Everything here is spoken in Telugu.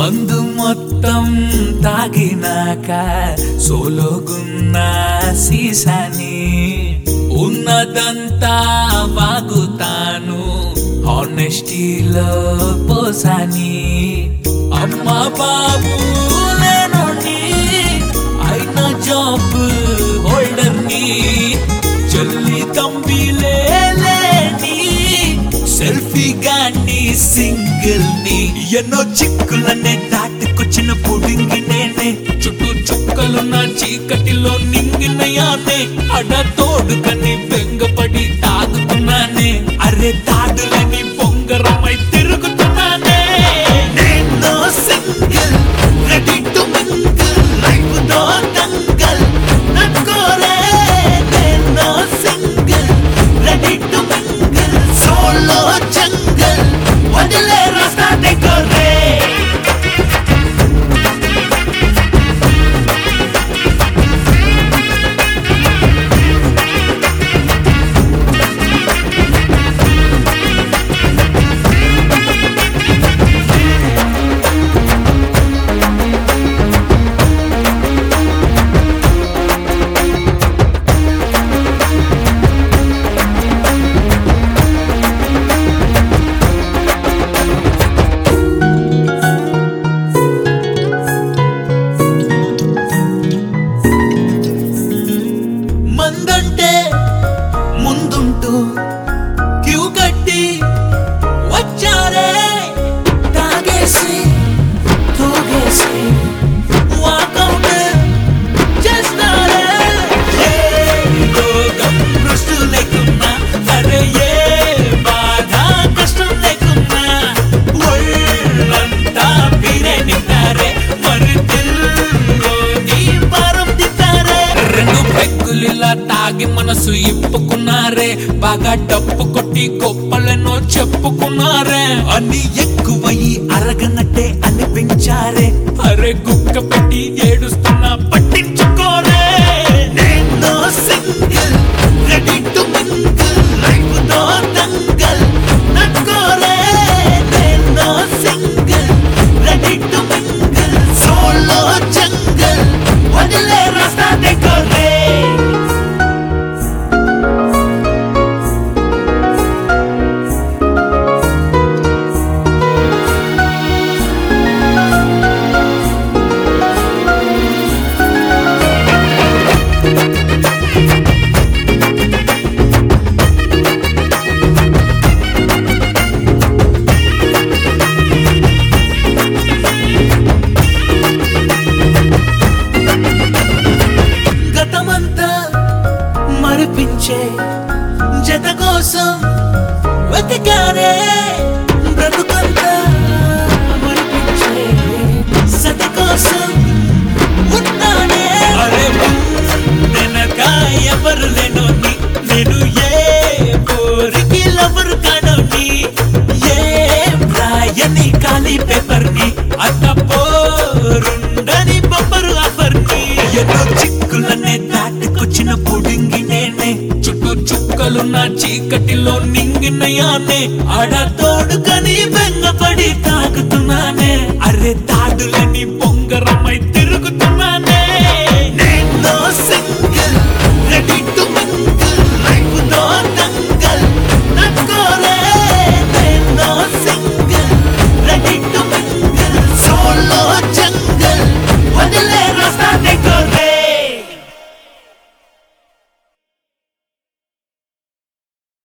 మందు మొత్తం తాగినాక సోలోగున్న సీసాని ఉన్నదంతా వాగుతాను హానెస్టీలో పోసాని అమ్మ బాబు లేనోని అయిన జాబ్ హోల్డర్ ని చెల్లి తంబి లేని సెల్ఫీ గాని సింగిల్ ని ఎన్నో చిక్కులనే దాటుకొచ్చిన పుడింగి నేనే చుట్టూ చుక్కలున్న చీకటిలో నింగినయానే అడ తోడుకని బెంగపడి తాగుతున్నానే అరే తాడులని పొంగరమై తిరుగుతున్నానే నేను single ready to mingle life తో దంగల్ నట్టుకోరే నేను single ready to mingle solo jungle వదిలే రాస్తా డెకోరే మందంటే ముందుంటూ క్యూ కట్టి వచ్చారే తాగేసి తూగేసి వాకౌట్ చేస్తారే ఏ రోగం నృష్టు లేకున్నా అరే ఏ బాధ కష్టం లేకున్నా ఒళ్ళంతా పీరే నింటారే మరి దిల్లోని భారం తింటారే రెండు పెగ్గులిలా తాగి మనసు ఇప్పుకున్నారే బాగా డప్పు కొట్టి గొప్పలెన్నో చెప్పుకున్నారే అన్ని ఎక్కువయి అరగనట్టే అనిపించారే అరే గుక్క పెట్టి ఏడుస్తున్నా పట్టించుకోరే నేను single ready to mingle life తో దంగల్ నట్టుకోరే నేను single ready to mingle solo jungle వదిలే రాస్తా డెకోరే గతమంతా మరిపించే జత కోసం వెతికారే బ్రతుకంతా మరిపించే సత కోసం ఉన్నానే అరే వెనక ఎవరు లేనోని నేను ఏ కోరికి లవరు కానోని ఏ రాయని ఖాళీ పేపర్ ని అంత పోరుండని బొబ్బరు ఆఫర్ ని ఎన్నో చిక్కులనే దాటుకొచ్చిన పుడింగి నేనే చుట్టూ చుక్కలున్న చీకటిలో నింగినయానే ఆడ తోడుకని బెంగపడి తాగుతున్నానే అరే తాడులని పొంగరమై తిరుగుతున్నానే నేను సింగిల్